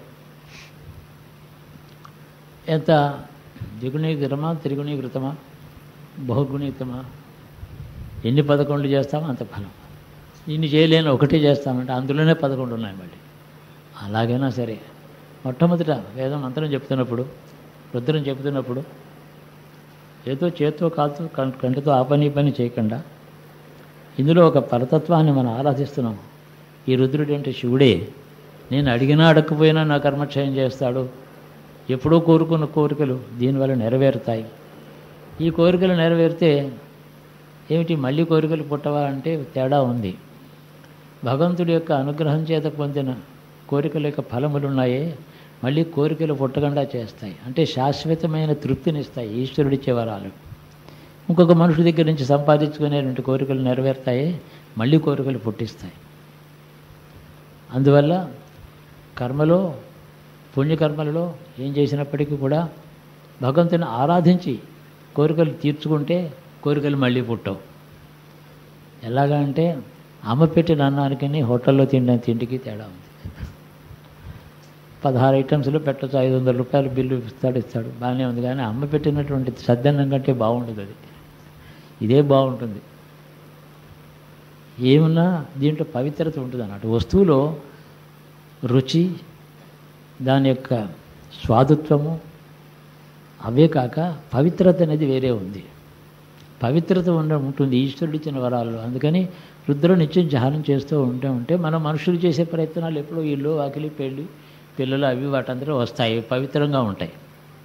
ఎంత ద్విగుణీకృతమా త్రిగుణీకృతమా బహుగుణీకృతమా ఎన్ని పదకొండు చేస్తామో అంత ఫలం ఇన్ని చేయలేని ఒకటే చేస్తామంటే అందులోనే పదకొండు ఉన్నాయి మళ్ళీ అలాగైనా సరే మొట్టమొదట వేదం మంత్రం చెప్తున్నప్పుడు రుద్రం చెప్తున్నప్పుడు ఏదో చేత్తో కాలుతో కం- కంటితో ఆ పని ఈ పని చేయకుండా ఇందులో ఒక పరతత్వాన్ని మనం ఆరాధిస్తున్నాం ఈ రుద్రుడు అంటే శివుడే నేను అడిగినా అడగకపోయినా నా కర్మక్షయం చేస్తాడు ఎప్పుడో కోరుకున్న కోరికలు దీనివల్ల నెరవేరుతాయి ఈ కోరికలు నెరవేరితే ఏమిటి మళ్ళీ కోరికలు పుట్టవా అంటే తేడా ఉంది భగవంతుడి యొక్క అనుగ్రహం చేత పొందిన కోరికల యొక్క ఫలములు ఉన్నాయే మళ్ళీ కోరికలు పుట్టకుండా చేస్తాయి అంటే శాశ్వతమైన తృప్తినిస్తాయి ఈశ్వరుడిచ్చే వరాలు ఇంకొక మనుషుడి దగ్గర నుంచి సంపాదించుకునేటువంటి కోరికలు నెరవేరుతాయి మళ్ళీ కోరికలు పుట్టిస్తాయి అందువల్ల కర్మలో పుణ్యకర్మలలో ఏం చేసినప్పటికీ కూడా భగవంతుని ఆరాధించి కోరికలు తీర్చుకుంటే కోరికలు మళ్ళీ పుట్టవు ఎలాగా అంటే అమ్మ పెట్టిన అన్నానికి హోటల్లో తిండిన తిండికి తేడా ఉంది పదహారు ఐటమ్స్లో పెట్టచ్చు ఐదు వందల రూపాయలు బిల్లు ఇస్తాడు ఇస్తాడు బాగానే ఉంది కానీ అమ్మ పెట్టినటువంటి సద్దన్నం కంటే బాగుండదు అది ఇదే బాగుంటుంది ఏమున్నా దీంట్లో పవిత్రత ఉంటుంది అన్నట్టు వస్తువులో రుచి దాని యొక్క స్వాదుత్వము అవే కాక పవిత్రత అనేది వేరే ఉంది పవిత్రత ఉండ ఉంటుంది ఈశ్వరుడు ఇచ్చిన వరాలు అందుకని రుద్ర నిత్యం ధ్యానం చేస్తూ ఉంటే ఉంటే మనం మనుషులు చేసే ప్రయత్నాలు ఎప్పుడో ఇల్లు వాకిలి పెళ్ళి పిల్లలు అవి వాటందరూ వస్తాయి పవిత్రంగా ఉంటాయి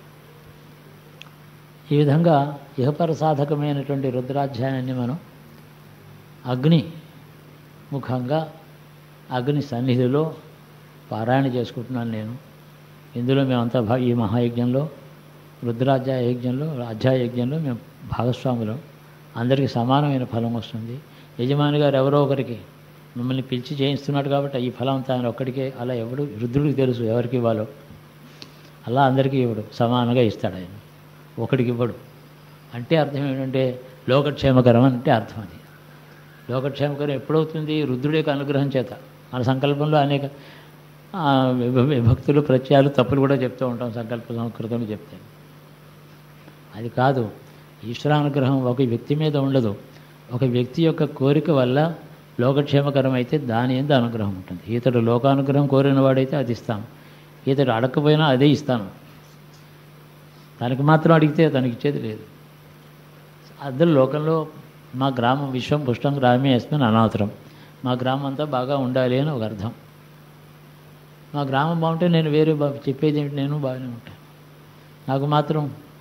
ఈ విధంగా ఇహపర సాధకమైనటువంటి రుద్రాధ్యాయాన్ని మనం అగ్ని ముఖంగా అగ్ని సన్నిధిలో పారాయణ చేసుకుంటున్నాను నేను ఇందులో మేమంతా భా ఈ మహాయజ్ఞంలో రుద్రాధ్యాయ యజ్ఞంలో అధ్యాయ యజ్ఞంలో మేము భాగస్వాములం అందరికీ సమానమైన ఫలం వస్తుంది యజమాని గారు ఎవరో ఒకరికి మిమ్మల్ని పిలిచి చేయిస్తున్నాడు కాబట్టి ఈ ఫలం అంతా ఆయన ఒక్కడికే అలా ఎవడు రుద్రుడికి తెలుసు ఎవరికి ఇవ్వాలో అలా అందరికీ ఇవ్వడు సమానంగా ఇస్తాడు ఆయన ఒకడికి ఇవ్వడు అంటే అర్థం ఏంటంటే లోకక్షేమకరం అంటే అర్థం అది లోకక్షేమకరం ఎప్పుడవుతుంది రుద్రుడి యొక్క అనుగ్రహం చేత మన సంకల్పంలో అనేక ఆ, విభ- విభక్తులు ప్రత్యయాలు తప్పులు కూడా చెప్తూ ఉంటాం సంకల్ప సంస్కృతంలో చెప్తాను అది కాదు ఈశ్వరానుగ్రహం ఒక వ్యక్తి మీద ఉండదు ఒక వ్యక్తి యొక్క కోరిక వల్ల లోకక్షేమకరం అయితే దాని ఎందు అనుగ్రహం ఉంటుంది ఇతడు లోకానుగ్రహం కోరిన వాడైతే అది ఇస్తాం ఇతడు అడగకపోయినా అదే ఇస్తాను తనకి మాత్రం అడిగితే తనకి ఇచ్చేది లేదు అందరు లోకంలో మా గ్రామం విశ్వం పుష్టం గ్రామే అస్మిన్ అనాథరం మా గ్రామం అంతా బాగా ఉండాలి అని ఒక అర్థం మా గ్రామం బాగుంటే నేను వేరే బా చెప్పేది ఏమిటి నేను బాగానే ఉంటాను నాకు మాత్రం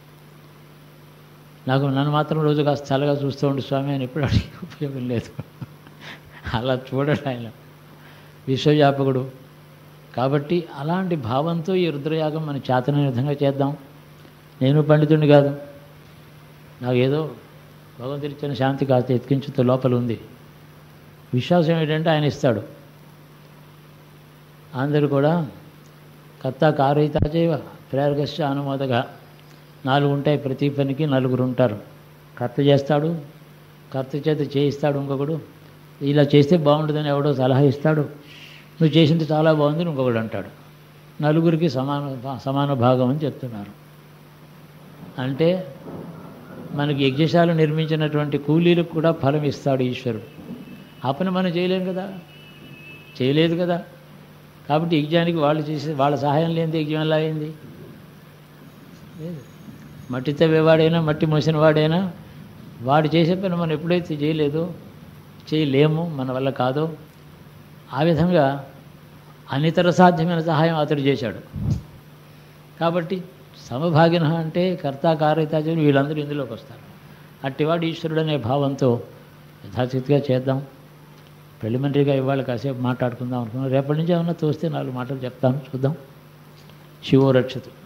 నాకు నన్ను మాత్రం రోజు కాస్త చల్లగా చూస్తూ ఉండు స్వామి అని ఎప్పుడు అడిగే ఉపయోగం లేదు అలా చూడడు ఆయన విశ్వవ్యాపకుడు కాబట్టి అలాంటి భావంతో ఈ రుద్రయాగం మనం చేతనైన విధంగా చేద్దాం నేను పండితుడిని కాదు నాకు ఏదో భగవంతుడు ఇచ్చిన శాంతి కాస్త ఎత్కించుతో లోపల ఉంది విశ్వాసం ఏంటంటే ఆయన ఇస్తాడు అందరూ కూడా కర్త కారయితా చేయవ ప్రేరగస్య అనుమోదగా నాలుగు ఉంటాయి ప్రతి పనికి నలుగురు ఉంటారు కర్త చేస్తాడు కర్త చేత చేయిస్తాడు ఇంకొకడు ఇలా చేస్తే బాగుంటుందని ఎవడో సలహా ఇస్తాడు నువ్వు చేసింది చాలా బాగుంది ఇంకొకడు అంటాడు నలుగురికి సమాన సమాన భాగం అని చెప్తున్నారు అంటే మనకి యజ్ఞశాల నిర్మించినటువంటి కూలీలకు కూడా ఫలం ఇస్తాడు ఈశ్వరుడు ఆ పని మనం చేయలేం కదా చేయలేదు కదా కాబట్టి యజ్ఞానికి వాళ్ళు చేసే వాళ్ళ సహాయం లేనిది యజ్ఞం ఎలా అయింది లేదు మట్టి తవ్వేవాడైనా మట్టి మోసిన వాడైనా వాడు చేసే పని మనం ఎప్పుడైతే చేయలేదో చేయలేము మన వల్ల కాదో ఆ విధంగా అనితర సాధ్యమైన సహాయం అతడు చేశాడు కాబట్టి సమభాగిన అంటే కర్త కారయితాచార్యులు వీళ్ళందరూ ఇందులోకి వస్తారు అట్టివాడు ఈశ్వరుడు అనే భావంతో యథాశక్తిగా చేద్దాం ప్రిలిమినరీగా ఇవాళ కాసేపు మాట్లాడుకుందాం అనుకున్నాం రేపటి నుంచి ఏమన్నా తోస్తే నాలుగు మాటలు చెప్తాను చూద్దాం శివో రక్షతు